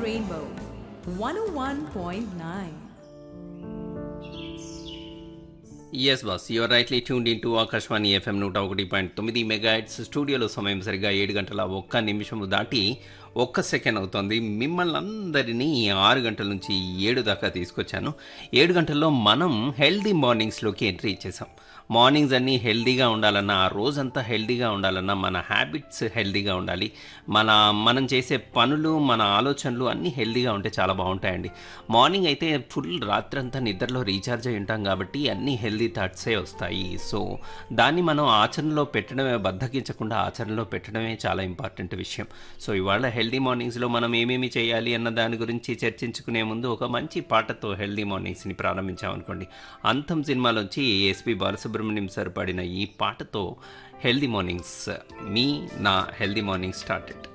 Rainbow 101.9. Yes boss your rightly tuned in to Akashvani FM నూట ఒకటి point తొమ్మిది megahertz స్టూడియోలో సమయం సరిగా ఏడు గంటల ఒక్క నిమిషము దాటి ఒక్క సెకండ్ అవుతుంది మిమ్మల్ని అందరినీ ఆరు గంటల నుంచి ఏడు దాకా తీసుకొచ్చాను ఏడు గంటల్లో మనం హెల్దీ మార్నింగ్స్లోకి ఎంట్రీ ఇచ్చేసాం మార్నింగ్స్ అన్నీ హెల్దీగా ఉండాలన్నా ఆ రోజంతా హెల్దీగా ఉండాలన్నా మన హ్యాబిట్స్ హెల్దీగా ఉండాలి మన మనం చేసే పనులు మన ఆలోచనలు అన్నీ హెల్దీగా ఉంటే చాలా బాగుంటాయండి మార్నింగ్ అయితే ఫుల్ రాత్రంతా నిద్రలో రీఛార్జ్ అయి ఉంటాం కాబట్టి అన్నీ హెల్దీ థాట్సే వస్తాయి సో దాన్ని మనం ఆచరణలో పెట్టడమే బద్దకించకుండా ఆచరణలో పెట్టడమే చాలా ఇంపార్టెంట్ విషయం సో ఇవాళ హెల్దీ మార్నింగ్స్లో మనం ఏమేమి చేయాలి అన్న దాని గురించి చర్చించుకునే ముందు ఒక మంచి పాటతో హెల్దీ మార్నింగ్స్ని ప్రారంభించామనుకోండి అంతం సినిమాలోంచి ఎస్పి బాలసుబ్రహ్మణ్యం సార్ పాడిన ఈ పాటతో హెల్దీ మార్నింగ్స్ మీ నా హెల్దీ మార్నింగ్ స్టార్టెడ్